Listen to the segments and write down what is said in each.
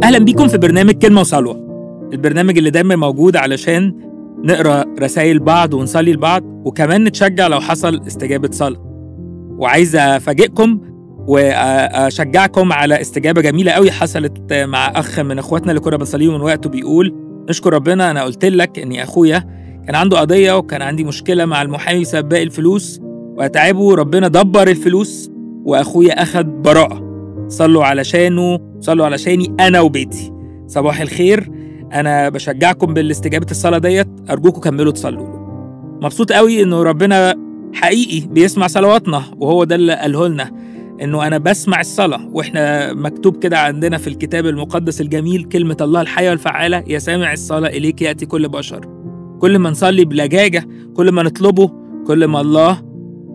أهلا بيكم في برنامج كلمة وصلوة البرنامج اللي دايما موجود علشان نقرا رسائل بعض ونصلي لبعض وكمان نتشجع لو حصل استجابة صلاة وعايز أفاجئكم وأشجعكم على استجابة جميلة قوي حصلت مع أخ من إخواتنا اللي كنا بنصليه من وقته بيقول نشكر ربنا أنا قلت لك إني أخويا كان عنده قضية وكان عندي مشكلة مع المحامي بسبب باقي الفلوس وأتعبه ربنا دبر الفلوس وأخويا أخد براءة صلوا علشانه صلوا علشاني أنا وبيتي صباح الخير أنا بشجعكم بالاستجابة الصلاة ديت أرجوكم كملوا تصلوا له مبسوط قوي إنه ربنا حقيقي بيسمع صلواتنا وهو ده اللي قاله لنا إنه أنا بسمع الصلاة وإحنا مكتوب كده عندنا في الكتاب المقدس الجميل كلمة الله الحية والفعالة يا سامع الصلاة إليك يأتي كل بشر كل ما نصلي بلجاجة كل ما نطلبه كل ما الله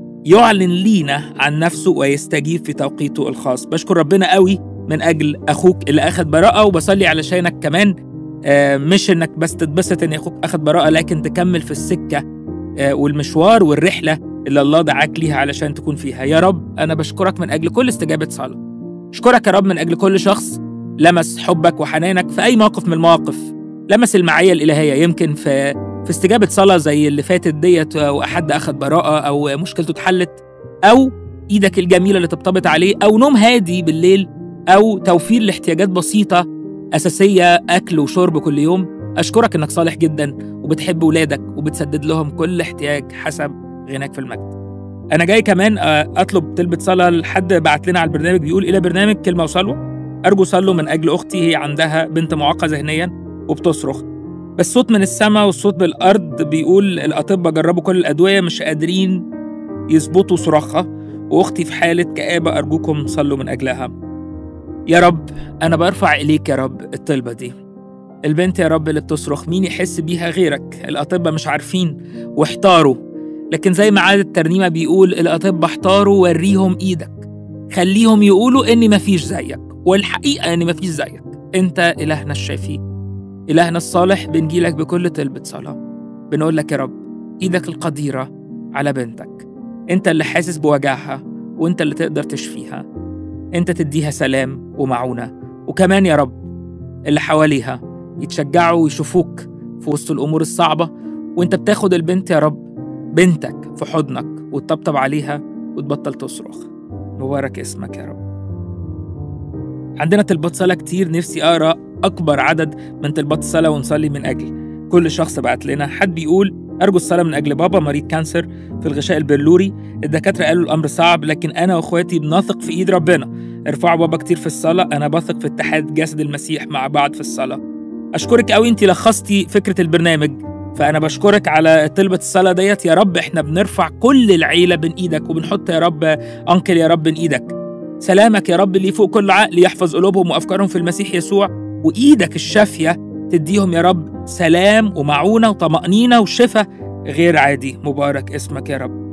يعلن لينا عن نفسه ويستجيب في توقيته الخاص بشكر ربنا قوي من أجل أخوك اللي أخد براءة وبصلي علشانك كمان آه، مش إنك بس تتبسط إن أخوك أخد براءة لكن تكمل في السكة آه، والمشوار والرحلة اللي الله دعاك ليها علشان تكون فيها يا رب أنا بشكرك من أجل كل استجابة صلاة أشكرك يا رب من أجل كل شخص لمس حبك وحنانك في أي موقف من المواقف لمس المعية الإلهية يمكن في في استجابة صلاة زي اللي فاتت ديت وحد أخد براءة أو مشكلته اتحلت أو إيدك الجميلة اللي طبطبت عليه أو نوم هادي بالليل أو توفير لاحتياجات بسيطة أساسية أكل وشرب كل يوم أشكرك إنك صالح جدا وبتحب ولادك وبتسدد لهم كل احتياج حسب غناك في المجد أنا جاي كمان آه، أطلب طلبة صلاة لحد بعت لنا على البرنامج بيقول إلى برنامج كلمة وصلوة أرجو صلوا من أجل أختي هي عندها بنت معاقة ذهنيا وبتصرخ بس صوت من السماء والصوت بالأرض بيقول الأطباء جربوا كل الأدوية مش قادرين يظبطوا صراخها وأختي في حالة كآبة أرجوكم صلوا من أجلها يا رب أنا برفع إليك يا رب الطلبة دي البنت يا رب اللي بتصرخ مين يحس بيها غيرك الأطباء مش عارفين واحتاروا لكن زي ما عادة الترنيمة بيقول الأطباء احتاروا وريهم إيدك خليهم يقولوا إني مفيش زيك والحقيقة إني مفيش زيك أنت إلهنا الشافي إلهنا الصالح بنجيلك بكل طلبة صلاة بنقول لك يا رب إيدك القديرة على بنتك أنت اللي حاسس بوجعها وأنت اللي تقدر تشفيها أنت تديها سلام ومعونة وكمان يا رب اللي حواليها يتشجعوا ويشوفوك في وسط الأمور الصعبة وأنت بتاخد البنت يا رب بنتك في حضنك وتطبطب عليها وتبطل تصرخ مبارك اسمك يا رب عندنا طلبات صلاة كتير نفسي أقرأ أكبر عدد من طلبات الصلاة ونصلي من أجل كل شخص بعت لنا حد بيقول أرجو الصلاة من أجل بابا مريض كانسر في الغشاء البلوري الدكاترة قالوا الأمر صعب لكن أنا وأخواتي بنثق في إيد ربنا ارفعوا بابا كتير في الصلاة أنا بثق في اتحاد جسد المسيح مع بعض في الصلاة أشكرك قوي أنت لخصتي فكرة البرنامج فأنا بشكرك على طلبة الصلاة ديت يا رب إحنا بنرفع كل العيلة بين إيدك وبنحط يا رب أنكل يا رب بين إيدك سلامك يا رب اللي فوق كل عقل يحفظ قلوبهم وأفكارهم في المسيح يسوع وإيدك الشافية تديهم يا رب سلام ومعونة وطمأنينة وشفاء غير عادي مبارك اسمك يا رب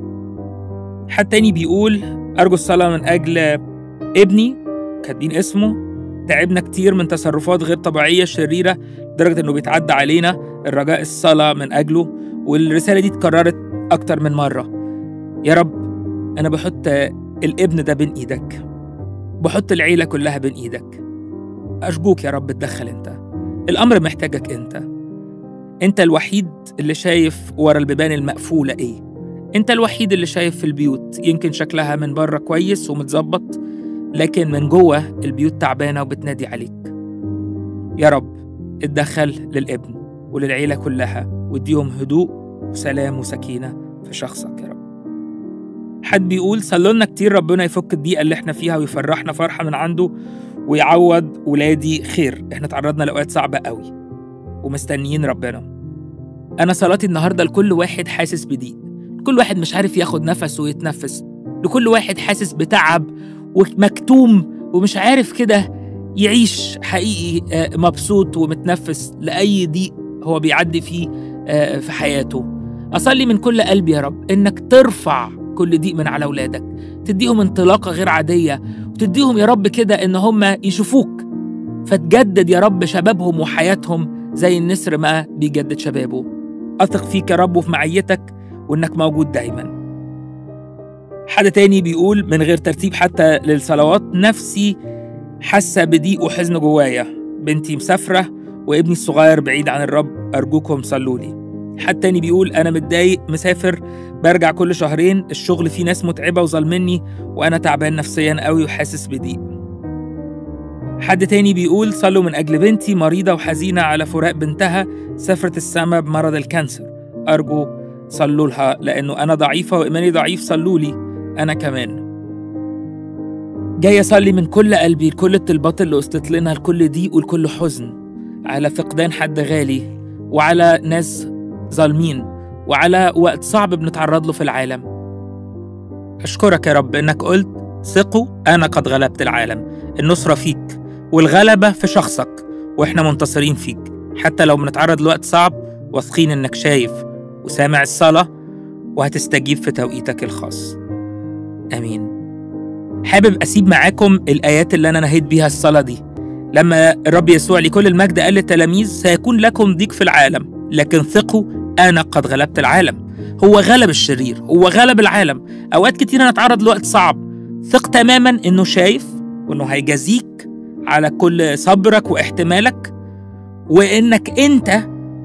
حد تاني بيقول أرجو الصلاة من أجل ابني كاتبين اسمه تعبنا كتير من تصرفات غير طبيعية شريرة لدرجة إنه بيتعدى علينا الرجاء الصلاة من أجله والرسالة دي اتكررت أكتر من مرة يا رب أنا بحط الابن ده بين إيدك بحط العيلة كلها بين إيدك أرجوك يا رب تدخل أنت الأمر محتاجك أنت أنت الوحيد اللي شايف ورا البيبان المقفولة إيه أنت الوحيد اللي شايف في البيوت يمكن شكلها من بره كويس ومتظبط لكن من جوه البيوت تعبانة وبتنادي عليك يا رب اتدخل للابن وللعيلة كلها واديهم هدوء وسلام وسكينة في شخصك يا رب حد بيقول صلوا لنا كتير ربنا يفك الضيقة اللي احنا فيها ويفرحنا فرحة من عنده ويعوض ولادي خير احنا تعرضنا لأوقات صعبة قوي ومستنيين ربنا أنا صلاتي النهاردة لكل واحد حاسس بضيق كل واحد مش عارف ياخد نفس ويتنفس لكل واحد حاسس بتعب ومكتوم ومش عارف كده يعيش حقيقي آه، مبسوط ومتنفس لأي ضيق هو بيعدي فيه آه، في حياته أصلي من كل قلبي يا رب إنك ترفع كل ضيق من على أولادك تديهم انطلاقة غير عادية وتديهم يا رب كده إن هم يشوفوك فتجدد يا رب شبابهم وحياتهم زي النسر ما بيجدد شبابه أثق فيك يا رب وفي معيتك وإنك موجود دايما حد تاني بيقول من غير ترتيب حتى للصلوات نفسي حاسة بضيق وحزن جوايا بنتي مسافرة وابني الصغير بعيد عن الرب أرجوكم صلوا لي حد تاني بيقول أنا متضايق مسافر برجع كل شهرين الشغل فيه ناس متعبة وظالمني وأنا تعبان نفسيا قوي وحاسس بضيق حد تاني بيقول صلوا من أجل بنتي مريضة وحزينة على فراق بنتها سافرت السما بمرض الكانسر أرجو صلوا لها لأنه أنا ضعيفة وإيماني ضعيف صلوا لي أنا كمان جاي أصلي من كل قلبي لكل الطلبات اللي وصلت لنا لكل ضيق ولكل حزن على فقدان حد غالي وعلى ناس ظالمين وعلى وقت صعب بنتعرض له في العالم أشكرك يا رب إنك قلت ثقوا أنا قد غلبت العالم النصرة فيك والغلبة في شخصك وإحنا منتصرين فيك حتى لو بنتعرض لوقت صعب واثقين إنك شايف وسامع الصلاة وهتستجيب في توقيتك الخاص آمين حابب أسيب معاكم الآيات اللي أنا نهيت بيها الصلاة دي لما الرب يسوع لكل المجد قال للتلاميذ سيكون لكم ضيق في العالم لكن ثقوا أنا قد غلبت العالم هو غلب الشرير هو غلب العالم أوقات كتير نتعرض لوقت صعب ثق تماما إنه شايف وإنه هيجازيك على كل صبرك واحتمالك وإنك أنت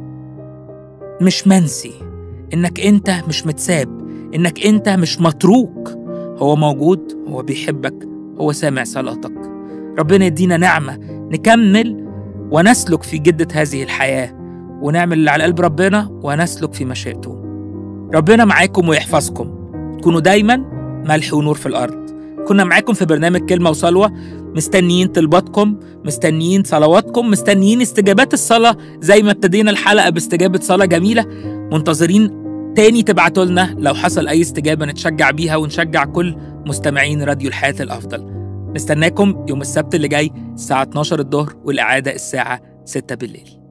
مش منسي إنك أنت مش متساب إنك أنت مش متروك هو موجود هو بيحبك هو سامع صلاتك ربنا يدينا نعمة نكمل ونسلك في جدة هذه الحياة ونعمل اللي على قلب ربنا ونسلك في مشيئته ربنا معاكم ويحفظكم تكونوا دايما ملح ونور في الأرض كنا معاكم في برنامج كلمة وصلوة مستنيين طلباتكم مستنيين صلواتكم مستنيين استجابات الصلاة زي ما ابتدينا الحلقة باستجابة صلاة جميلة منتظرين تاني تبعتوا لنا لو حصل أي استجابة نتشجع بيها ونشجع كل مستمعين راديو الحياة الأفضل نستناكم يوم السبت اللي جاي الساعة 12 الظهر والإعادة الساعة 6 بالليل